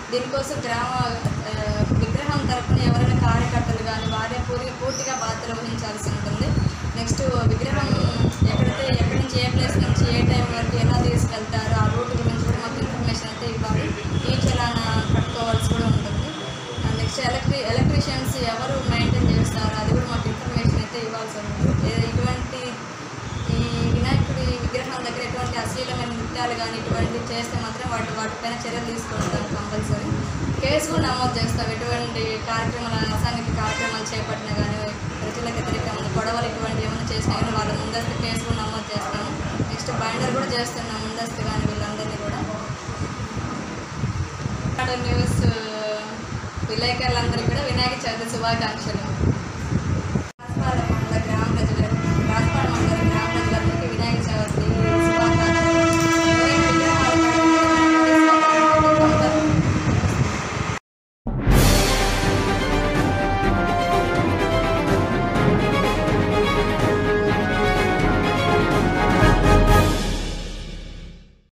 దీనికోసం గ్రామ ఆ, విగ్రహం తరపున ఎవరైనా కార్యకర్తలు కానీ వారే పూర్తి పూర్తిగా బాధ్యత వహించాల్సి ఉంటుంది నెక్స్ట్ విగ్రహం ఎక్కడైతే ఎక్కడి నుంచి ఏ ప్లేస్ నుంచి ఏ టైం వరకు ఎలా తీసుకెళ్తారో ఆ రూట్ గురించి కూడా మాకు ఇన్ఫర్మేషన్ అయితే ఇవ్వాలి ఈ చలానా కట్టుకోవాల్సి కూడా ఉంటుంది నెక్స్ట్ ఎలక్ట్రి ఎలక్ట్రీషియన్స్ ఎవరు మెయింటైన్ చేస్తారో అది కూడా మాకు ఇన్ఫర్మేషన్ అయితే ఇవ్వాల్సి ఉంటుంది ఏ- ఇటువంటి ఈ వినాయకుడి విగ్రహం దగ్గర ఎటువంటి అశ్లీలమైన నృత్యాలు కానీ ఇటువంటివి చేస్తే మాత్రం వాటి వాటిపైన చర్యలు తీసుకుంటాం కంపల్సరీ కేసు కూడా నమోదు చేస్తాం ఎటువంటి కార్యక్రమాలు అసాంఘిక కార్యక్రమాలు చేపట్టినా కానీ ప్రజలకు వ్యతిరేకమైన గొడవలు ఇటువంటి ఏమైనా చేసినా కానీ వాళ్ళ ముందస్తు కేసు కూడా నమోదు చేస్తాము నెక్స్ట్ బైండర్ కూడా చేస్తున్నాం ముందస్తు కానీ వీళ్ళందరినీ కూడా న్యూస్ విలేకరులందరికీ కూడా వినాయక చవితి శుభాకాంక్షలు